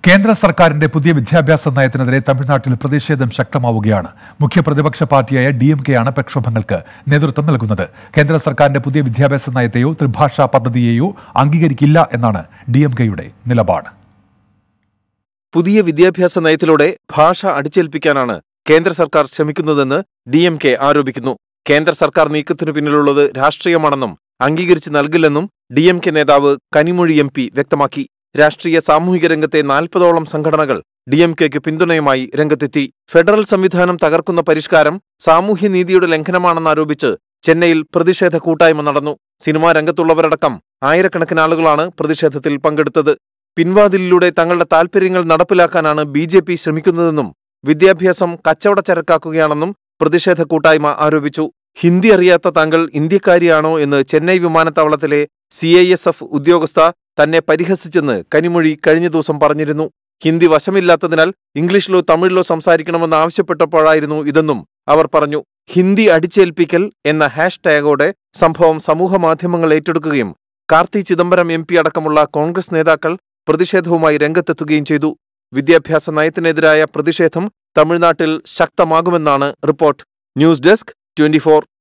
കേന്ദ്ര സർക്കാരിന്റെ പുതിയ വിദ്യാഭ്യാസ നയത്തിനെതിരെ തമിഴ്നാട്ടിൽ പ്രതിഷേധം ശക്തമാവുകയാണ് മുഖ്യ പ്രതിപക്ഷ പാർട്ടിയായ ഡി എം കെയാണ് പ്രക്ഷോഭങ്ങൾക്ക് നേതൃത്വം നൽകുന്നത് കേന്ദ്ര സർക്കാരിന്റെ പുതിയ വിദ്യാഭ്യാസ നയത്തെയോ ത്രിഭാഷാ പദ്ധതിയെയോ അംഗീകരിക്കില്ല എന്നാണ് ഡി എം കെയുടെ നിലപാട് പുതിയ വിദ്യാഭ്യാസ നയത്തിലൂടെ ഭാഷ അടിച്ചേൽപ്പിക്കാനാണ് കേന്ദ്ര സർക്കാർ ശ്രമിക്കുന്നതെന്ന് ഡി എം കെ ആരോപിക്കുന്നു കേന്ദ്ര സർക്കാർ നീക്കത്തിനു പിന്നിലുള്ളത് രാഷ്ട്രീയമാണെന്നും അംഗീകരിച്ച് നൽകില്ലെന്നും ഡി എം കെ നേതാവ് കനിമൊഴി എം പി വ്യക്തമാക്കി രാഷ്ട്രീയ സാമൂഹിക രംഗത്തെ നാൽപ്പതോളം സംഘടനകൾ ഡി എം കെക്ക് പിന്തുണയുമായി രംഗത്തെത്തി ഫെഡറൽ സംവിധാനം തകർക്കുന്ന പരിഷ്കാരം സാമൂഹ്യനീതിയുടെ ലംഘനമാണെന്നാരോപിച്ച് ചെന്നൈയിൽ പ്രതിഷേധ കൂട്ടായ്മ നടന്നു സിനിമാ രംഗത്തുള്ളവരടക്കം ആയിരക്കണക്കിന് ആളുകളാണ് പ്രതിഷേധത്തിൽ പങ്കെടുത്തത് പിൻവാതിലിലൂടെ തങ്ങളുടെ താൽപര്യങ്ങൾ നടപ്പിലാക്കാനാണ് ബി ജെ പി ശ്രമിക്കുന്നതെന്നും വിദ്യാഭ്യാസം കച്ചവടച്ചരക്കാക്കുകയാണെന്നും പ്രതിഷേധ കൂട്ടായ്മ ആരോപിച്ചു ഹിന്ദി അറിയാത്ത താങ്കൾ ഇന്ത്യക്കാരിയാണോ എന്ന് ചെന്നൈ വിമാനത്താവളത്തിലെ സി ഐ എസ് എഫ് ഉദ്യോഗസ്ഥ തന്നെ പരിഹസിച്ചെന്ന് കനിമൊഴി കഴിഞ്ഞ ദിവസം പറഞ്ഞിരുന്നു ഹിന്ദി വശമില്ലാത്തതിനാൽ ഇംഗ്ലീഷിലോ തമിഴിലോ സംസാരിക്കണമെന്ന് ആവശ്യപ്പെട്ടപ്പോഴായിരുന്നു ഇതെന്നും അവർ പറഞ്ഞു ഹിന്ദി അടിച്ചേൽപ്പിക്കൽ എന്ന ഹാഷ് ടാഗോടെ സംഭവം സമൂഹമാധ്യമങ്ങൾ ഏറ്റെടുക്കുകയും കാർത്തി ചിദംബരം എം പി അടക്കമുള്ള കോൺഗ്രസ് നേതാക്കൾ പ്രതിഷേധവുമായി രംഗത്തെത്തുകയും ചെയ്തു വിദ്യാഭ്യാസ നയത്തിനെതിരായ പ്രതിഷേധം തമിഴ്നാട്ടിൽ ശക്തമാകുമെന്നാണ് റിപ്പോർട്ട് ന്യൂസ് ഡെസ്ക് ട്വന്റി